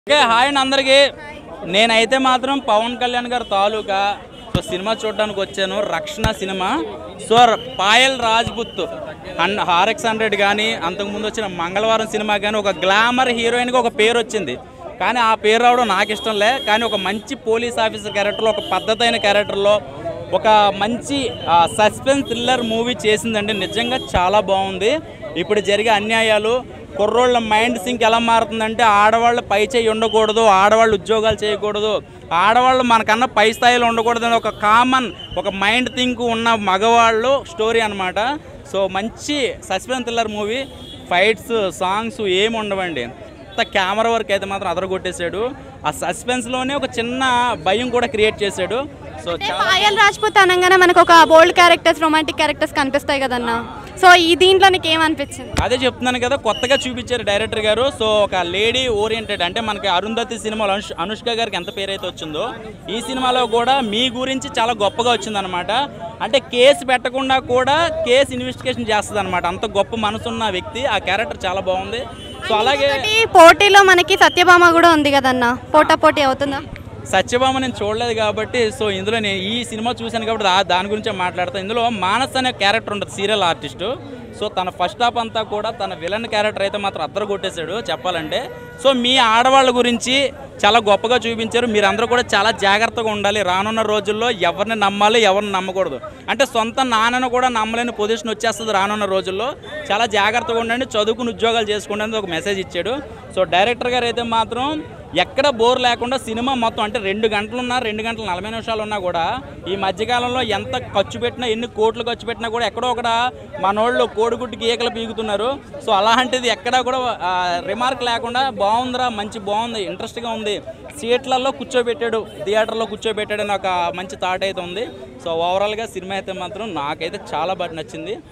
okay hi అండి అందరికీ నేనైతే మాత్రం పవన్ కళ్యాణ్ గారి తాలూకా సో సినిమా చూడడానికి వచ్చాను Rakshana cinema so Payal Rajput and హారెక్స్ హండ్రెడ్ కానీ అంతకుముందు వచ్చిన మంగళవారం సినిమా కానీ ఒక గ్లామర్ హీరోయిన్కి ఒక పేరు వచ్చింది కానీ ఆ పేరు రావడం నాకు ఇష్టం లే కానీ ఒక మంచి పోలీస్ ఆఫీసర్ క్యారెక్టర్లో ఒక పద్ధతైన క్యారెక్టర్లో ఒక మంచి సస్పెన్స్ థ్రిల్లర్ మూవీ చేసిందండి నిజంగా చాలా బాగుంది ఇప్పుడు జరిగే అన్యాయాలు కుర్రోళ్ళ మైండ్ సింక్ ఎలా మారుతుందంటే ఆడవాళ్ళు పై చేయి ఉండకూడదు ఆడవాళ్ళు ఉద్యోగాలు చేయకూడదు ఆడవాళ్ళు మనకన్నా పై స్థాయిలో ఉండకూడదు అని ఒక కామన్ ఒక మైండ్ థింక్ ఉన్న మగవాళ్ళు స్టోరీ అన్నమాట సో మంచి suspense thriller movie fights songs ఏమి ఉండవండి అంత కెమెరా వర్క్ అయితే మాత్రం అదరగొట్టేశాడు ఆ సస్పెన్స్లోనే ఒక చిన్న భయం కూడా క్రియేట్ చేశాడు సో అంటే పాయల్ రాజ్పూత్ అనగానే మనకు ఒక బోల్డ్ క్యారెక్టర్స్ రొమాంటిక్ క్యారెక్టర్స్ కనిపిస్తాయి కదన్న సో ఈ దీంట్లో నీకు ఏమనిపించింది అదే చెప్తున్నాను కదా కొత్తగా చూపించారు డైరెక్టర్ గారు సో ఒక లేడీ ఓరియంటెడ్ అంటే మనకి అరుంధతి సినిమాలో అనుష్ అనుష్క గారికి ఎంత పేరైతే వచ్చిందో ఈ సినిమాలో కూడా మీ గురించి చాలా గొప్పగా వచ్చిందనమాట అంటే కేసు పెట్టకుండా కూడా కేసు ఇన్వెస్టిగేషన్ చేస్తుంది అనమాట అంత గొప్ప మనసున్న వ్యక్తి ఆ క్యారెక్టర్ చాలా బాగుంది సో అలాగే ఇంకొకటి పోటీలో మనకి సత్యభామ కూడా ఉంది కదన్న పోటా పోటీ అవుతుందా సత్యభామ నేను చూడలేదు కాబట్టి సో ఇందులో నేను ఈ సినిమా చూశాను కాబట్టి దా- దాని గురించే మాట్లాడతాను ఇందులో మానస్ అనే క్యారెక్టర్ ఉంటుంది సీరియల్ ఆర్టిస్టు సో తన ఫస్ట్ హాఫ్ అంతా కూడా తన విలన్ క్యారెక్టర్ అయితే మాత్రం అద్దరు కొట్టేశాడు చెప్పాలంటే సో మీ ఆడవాళ్ళ గురించి చాలా గొప్పగా చూపించారు మీరందరూ కూడా చాలా జాగ్రత్తగా ఉండాలి రానున్న రోజుల్లో ఎవరిని నమ్మాలి ఎవరిని నమ్మకూడదు అంటే సొంత నాన్నను కూడా నమ్మలేని పొజిషన్ వచ్చేస్తుంది రానున్న రోజుల్లో చాలా జాగ్రత్తగా ఉండండి చదువుకుని ఉద్యోగాలు చేసుకోండి అని ఒక మెసేజ్ ఇచ్చాడు సో డైరెక్టర్ గారు అయితే మాత్రం ఎక్కడ బోర్ లేకుండా సినిమా మొత్తం అంటే రెండు గంటలు ఉన్నా రెండు గంటల నలభై నిమిషాలు ఉన్నా కూడా ఈ మధ్యకాలంలో ఎంత ఖర్చు పెట్టినా ఎన్ని కోట్లు ఖర్చు పెట్టినా కూడా ఎక్కడో ఒకడ మనోళ్ళు కోడిగుడ్డుకి ఈకలు పీకుతున్నారు సో అలాంటిది ఎక్కడా కూడా రిమార్క్ లేకుండా బాగుందిరా మంచి బాగుంది ఇంట్రెస్ట్గా ఉంది సీట్లలో కూర్చోబెట్టాడు థియేటర్లో కూర్చోబెట్టాడు అని ఒక మంచి థాట్ అయితే ఉంది సో ఓవరాల్గా సినిమా అయితే మాత్రం నాకైతే చాలా బాగా నచ్చింది